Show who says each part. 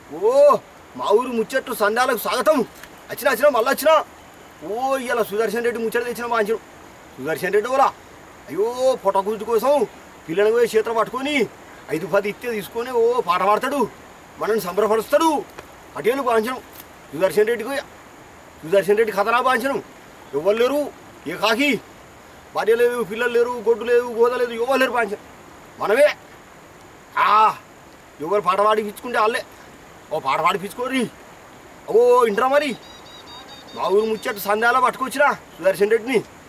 Speaker 1: ఓ మా ఊరు ముచ్చట్టు సంధ్యాలకు స్వాగతం వచ్చినా వచ్చినా మళ్ళీ వచ్చినా ఓ ఇలా సుదర్శన్ రెడ్డి ముచ్చట తెచ్చిన వాంచను సుదర్శన్ రెడ్డి ఓలా అయ్యో పొట్ట గుర్తు కోసం పిల్లని పోయి చేతులు పట్టుకొని ఐదు పది ఇత్తే తీసుకొని ఓ పాట పాడతాడు మనల్ని సంబరపరుస్తాడు అటేలు వాంచను సుదర్శన్ రెడ్డికి సుదర్శన్ రెడ్డి కథనా వాంచను ఎవరు లేరు ఏ కాకి భార్య లేదు పిల్లలు లేరు గొడ్డు లేదు గోద లేదు ఎవరు లేరు వాంచను మనమే ఆ ఎవరు పాట పాడిపించుకుంటే వాళ్ళే ఓ పాట పాడిపించుకోరి ఓ ఇంటరా మరి మా ఊరు ముచ్చట సంధ్యాల పట్టుకొచ్చిరా సుదర్శన్ రెడ్డిని